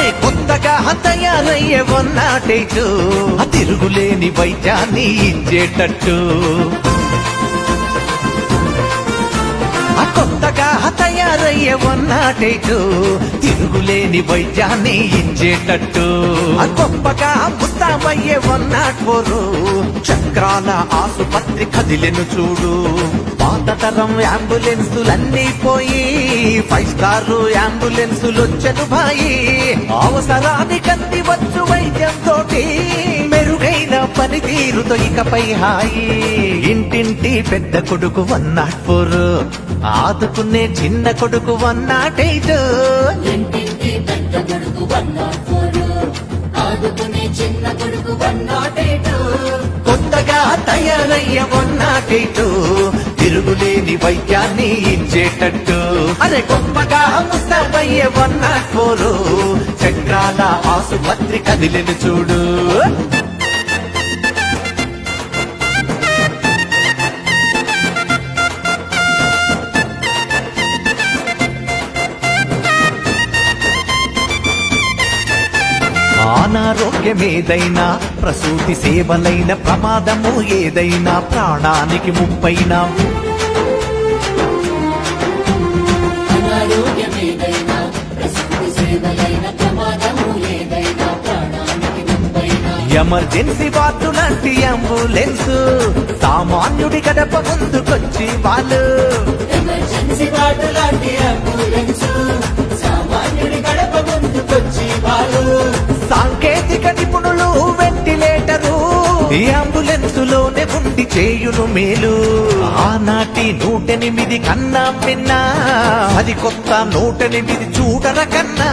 అరే కొత్తగా తయారయ్యే వన్నాటేటు ఆ తిరుగులేని వైద్యాన్ని ఇచ్చేటట్టు ఆ కొత్తగా తయారయ్యే వన్నాటేటు తిరుగులేని వైద్యాన్ని ఇచ్చేటట్టు ఆ గొప్పగా ముస్తామయ్యే వన్నాట్ ఫోరు చక్రాల ఆసుపత్రి కదిలెను చూడు పాత తరం అంబులెన్సులన్నీ పోయి ఫైవ్ స్టార్ అంబులెన్సులు వచ్చను భాయి అవసరానికన్ని వచ్చు వైద్యం తోటి మెరుగైన పనితీరుతో ఇకపై హాయి ఇంటింటి పెద్ద కొడుకు వన్ నాట్ ఫోర్ ఆదుకునే చిన్న కొడుకు వన్ నాట్ ఎయిట్ ఇంటింటి పెద్ద కొడుకు వన్ నాట్ ఫోర్ ఆదుకునే చిన్న కొడుకు వన్ నాట్ ఎయిట్ కొత్తగా తయారయ్య వన్ నాట్ ఎయిట్ తిరుగులేని వైద్యాన్ని ఇచ్చేటట్టు అరే గొప్పగా ముస్తాబయ్య వన్ నాట్ ఫోర్ చక్రాల ఆసుపత్రి కదిలిన చూడు అనారోగ్యం ఏదైనా ప్రసూతి సేవలైన ప్రమాదము ఏదైనా ప్రాణానికి ముప్పైనా అనారోగ్యం ఏదైనా ప్రసూతి సేవలైన ప్రమాదము ఏదైనా ప్రాణానికి ముప్పైనా ఎమర్జెన్సీ వార్డు లాంటి అంబులెన్స్ సామాన్యుడి గడప ముందుకొచ్చి వాళ్ళు ఎమర్జెన్సీ వార్డు లాంటి అంబులెన్స్ సామాన్యుడి గడప ముందుకొచ్చి వాళ్ళు సాంకేతిక నిపుణులు వెంటిలేటరు ఈ అంబులెన్స్ లోనే ఉండి చేయును మేలు ఆనాటి నూటెనిమిది కన్నా విన్నా అది కొత్త నూటెనిమిది చూడర కన్నా